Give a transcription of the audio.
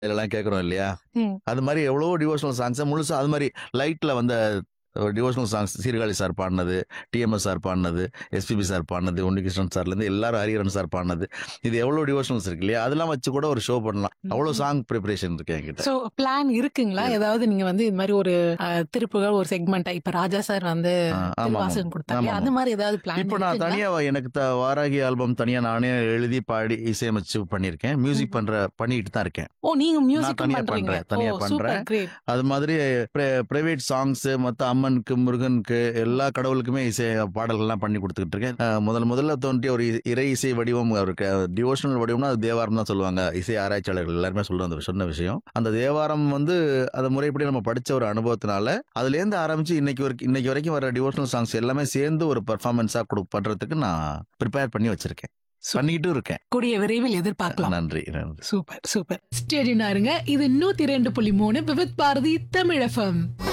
இதெல்லாம் கேட்குறோம் இல்லையா ம். அது மாதிரி எவ்வளவோ டிவோஷனல் சாங்ஸ் முழுசா அது மாதிரி லைட்ல வந்த டிவோஷனல் சாங்ஸ் சீர்காழி சார் பாடினது டிஎம்எஸ் சார் பாடினது எஸ்பிபி சார் பாடினது உன்னிகிருஷ்ணன் சார்லேருந்து எல்லாரும் ஹரிஹரன் சார் பாடினது இது எவ்வளோ டிவோஷனல்ஸ் இருக்கு இல்லையா அதெல்லாம் வச்சு கூட ஒரு ஷோ பண்ணலாம் அவ்வளோ சாங் ப்ரிப்பரேஷன் இருக்கு என்கிட்ட சோ பிளான் இருக்குங்களா இருக்கு. ஏதாவது நீங்க வந்து இது மாதிரி ஒரு அஹ், திருப்புகள் ஒரு செக்மெண்ட் இப்ப ராஜா சார் வந்து ஆ, ஆமா, ஆமா. திருவாசகம் கொடுத்தாங்க ஆமா, அந்த மாதிரி ஏதாவது பிளான் இப்போ நான் தனியா எனக்கு த- வாராகி ஆல்பம் தனியா நானே எழுதி பாடி இசையமைச்சு பண்ணியிருக்கேன் மியூசிக் பண்ற பண்ணிட்டு தான் இருக்கேன் ஓ நீங்க மியூசிக் தனியா பண்றீங்க பண்றேன், தனியா ஓ சூப்பர் பண்றேன். கிரேட் அது மாதிரி பிரைவேட் சாங்ஸ் மற்ற அம்மனுக்கு முருகனுக்கு எல்லா கடவுளுக்குமே இசை பாடல்கள்லாம் பண்ணி கொடுத்துக்கிட்டு இருக்கேன் அஹ் முதல் முதல்ல தோன்றிய ஒரு இ- இறை இசை வடிவம் அவருக்கு டிவோஷனல் வடிவம்னா அது தேவாரம் தான் சொல்லுவாங்க இசை ஆராய்ச்சியாளர்கள் எல்லாருமே சொல்ற அந்த சொன்ன விஷயம் அந்த தேவாரம் வந்து அது முறைப்படி நம்ம படிச்ச ஒரு அனுபவத்தினால அதுலேருந்து ஆரம்பிச்சு இன்னைக்கு வரைக்கும் இன்னைக்கு வரைக்கும் வர டிவோஷனல் சாங்ஸ் எல்லாமே சேர்ந்து ஒரு பர்ஃபார்மன்ஸா கொடு பண்றதுக்கு நான் ப்ரிப்பேர் பண்ணி வச்சிருக்கேன் பண்ணிக்கிட்டும் இருக்கேன் கூடிய விரைவில் எதிர்பார்க்கலாம் நன்றி நன்றி சூப்பர் சூப்பர் ஸ்டேடினா இருங்க இது நூத்தி ரெண்டு புள்ளி மூணு விவித் பாரதி தமிழ் எஃப்எம்